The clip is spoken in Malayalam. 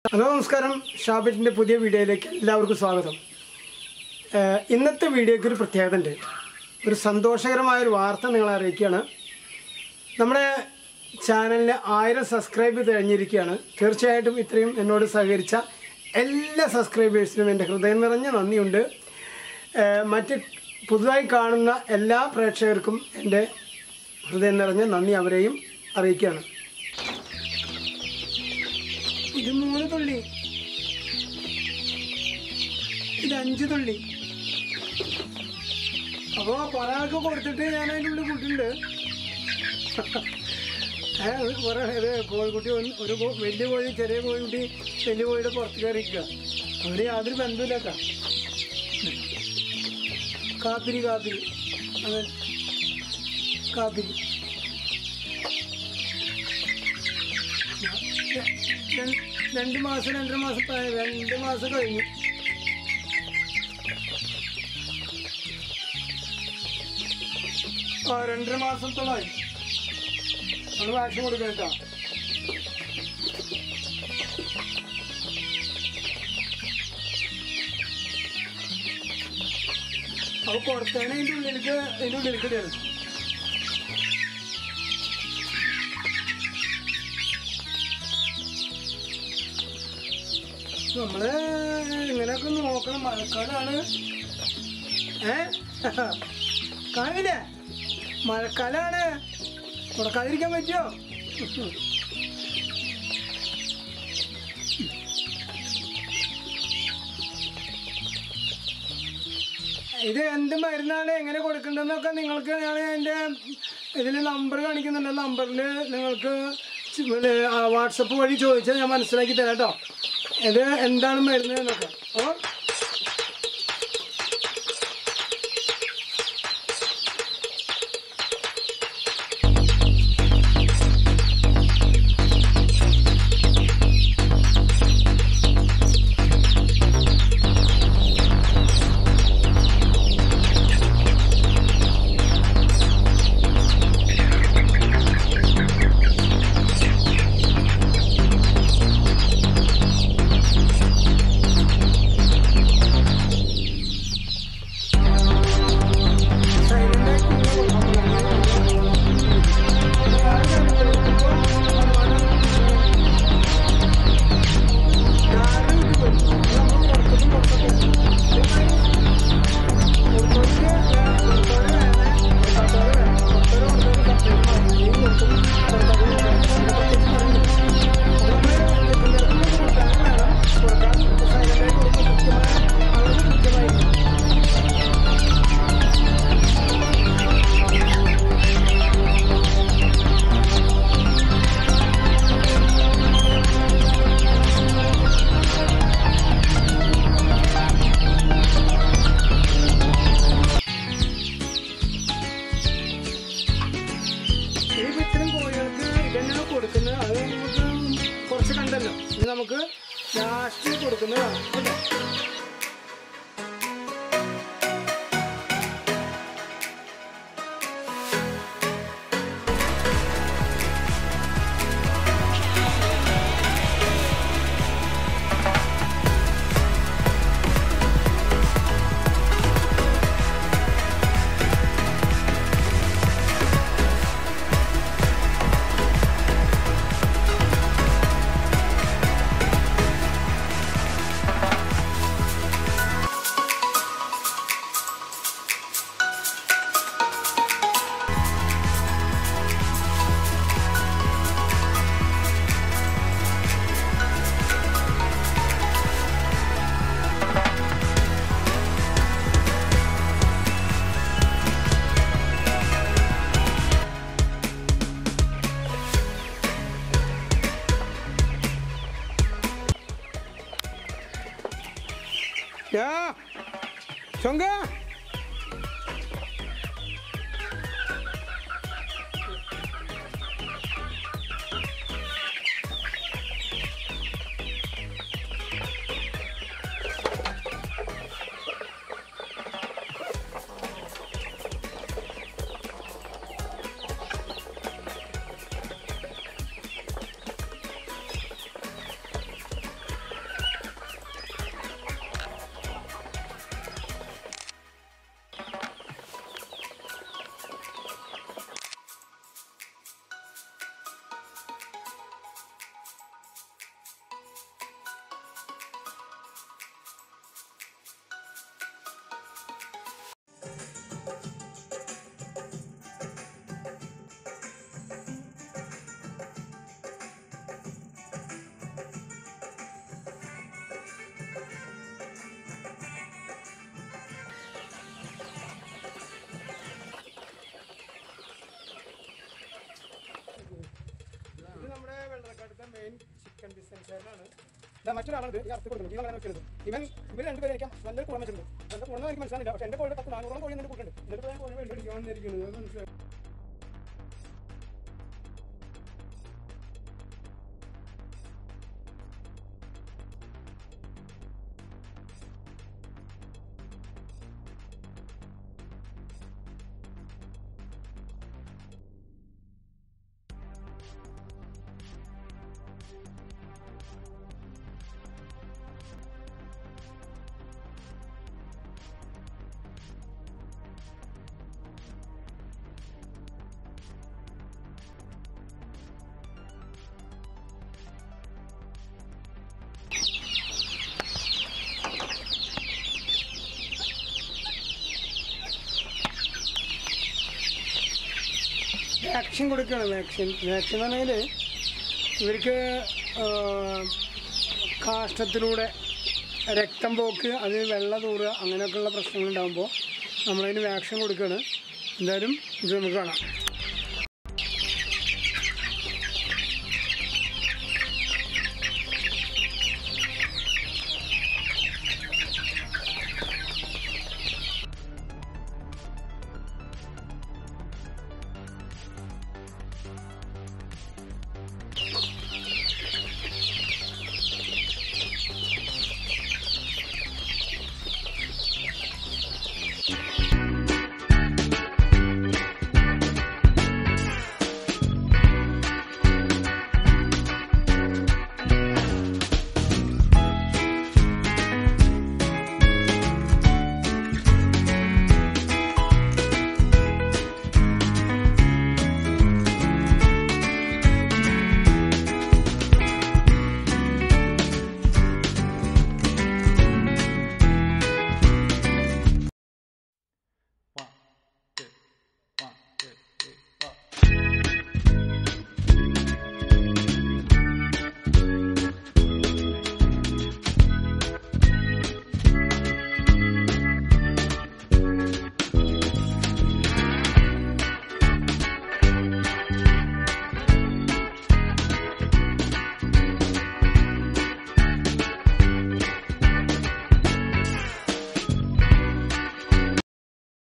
ഹലോ നമസ്കാരം ഷാബിറ്റിൻ്റെ പുതിയ വീഡിയോയിലേക്ക് എല്ലാവർക്കും സ്വാഗതം ഏഹ് ഇന്നത്തെ വീഡിയോയ്ക്ക് ഒരു പ്രത്യേകത ഉണ്ട് ഒരു സന്തോഷകരമായ ഒരു വാർത്ത നിങ്ങളെ അറിയിക്കുകയാണ് നമ്മുടെ ചാനലിന് ആയിരം സബ്സ്ക്രൈബ് കഴിഞ്ഞിരിക്കുകയാണ് തീർച്ചയായിട്ടും ഇത്രയും എന്നോട് സഹകരിച്ച എല്ലാ സബ്സ്ക്രൈബേഴ്സിനും എൻ്റെ ഹൃദയം നിറഞ്ഞ നന്ദിയുണ്ട് ഏഹ് മറ്റ് പുതുതായി കാണുന്ന എല്ലാ പ്രേക്ഷകർക്കും എൻ്റെ ഹൃദയം നിറഞ്ഞ നന്ദി അവരെയും അറിയിക്കുകയാണ് ഇത് മൂന്ന് തുള്ളി ഇത് അഞ്ച് തുള്ളി അപ്പോ കുറെ ആൾക്ക് കൊടുത്തിട്ട് ഞാൻ അതിൻ്റെ ഉള്ളിൽ കൂട്ടുണ്ട് ഏ, ഒരു കുറെ ഇത് കോഴിക്കുട്ടി ഒന്ന് ഒരു കോ- വലിയ കോഴി ചെറിയ കോഴിക്കുട്ടി വലിയ കോഴിയുടെ പുറത്ത് കയറിയിരിക്കുക അവര് യാതൊരു ബന്ധമില്ലാത്ത കാപ്പിരി കാപ്പിരി അതെ കാപ്പിരി ര- രണ്ട് മാസം രണ്ടര മാസം പ്രായം രണ്ട് മാസം കഴിഞ്ഞു ആ രണ്ടര മാസത്തോളമായി നമ്മൾ വാക്സിൻ കൊടുക്കണം കേട്ടോ അപ്പൊ കൊടുത്തതിന് അതിൻ്റെ ഉള്ളിലേക്ക് അതിൻ്റെ ഉള്ളിലേക്ക് ഇടുകയാണ് നമ്മള് ഇങ്ങനെയൊക്കെ ഒന്ന് നോക്കണം മഴക്കാലാണ് ഏ കാണില്ലേ മഴക്കാലാണ് കൊടുക്കാതിരിക്കാൻ പറ്റുമോ ഇത് എന്ത് മരുന്നാണ് എങ്ങനെ കൊടുക്കേണ്ടതെന്നൊക്കെ നിങ്ങൾക്ക് ഞാൻ എൻ്റെ ഇതിൽ നമ്പർ കാണിക്കുന്നുണ്ട് നമ്പറിൽ നിങ്ങൾക്ക് വാട്സപ്പ് വഴി ചോദിച്ചാൽ ഞാൻ മനസ്സിലാക്കി തരാം കേട്ടോ ഇത് എന്താണ് മരുന്ന് എന്നൊക്കെ അപ്പോൾ ഇനിയിപ്പോ ഇത്രയും കോഴികൾക്ക് ഇതന്നെയാണ് കൊടുക്കുന്നത് അത് നമുക്ക് കുറച്ച് കണ്ടല്ലോ ഇനി നമുക്ക് ലാസ്റ്റ് കൊടുക്കുന്നതാണ് കേട്ടോ 야, 정가. ചേട്ടനാണ് ഇതാ മറ്റൊരാളാണ് ഈ അർത്ഥം കൊടുക്കുന്നത് ജീവൻ കളയാൻ വെക്കുന്നത് ഇവൻ ഇവർ രണ്ടുപേരെ എനിക്ക് നല്ലൊരു കുളം വെച്ചിട്ടുണ്ട് എന്താ കുളം എനിക്ക് മനസ്സിലായില്ല പക്ഷെ എന്റെ കോഴി പത്ത് നാനൂറോളം കോഴി എന്നെ കൂട്ടുണ്ട് എന്നിട്ട് ഞാൻ കോഴി മേടിക്കാൻ വന്നിരിക്കുന്നത് അത് മനസ്സിലായി വാക്സിൻ കൊടുക്കുകയാണ് വാക്സിൻ വാക്സിൻ എന്ന് പറഞ്ഞാൽ ഇവർക്ക് ആ, കാഷ്ടത്തിലൂടെ രക്തം പോക്ക് അത് വെള്ള തൂറുക അങ്ങനെയൊക്കെയുള്ള പ്രശ്നങ്ങൾ ഉണ്ടാകുമ്പോൾ നമ്മളതിന് വാക്സിൻ കൊടുക്കുകയാണ് എന്തായാലും ഇത് നമുക്ക് കാണാം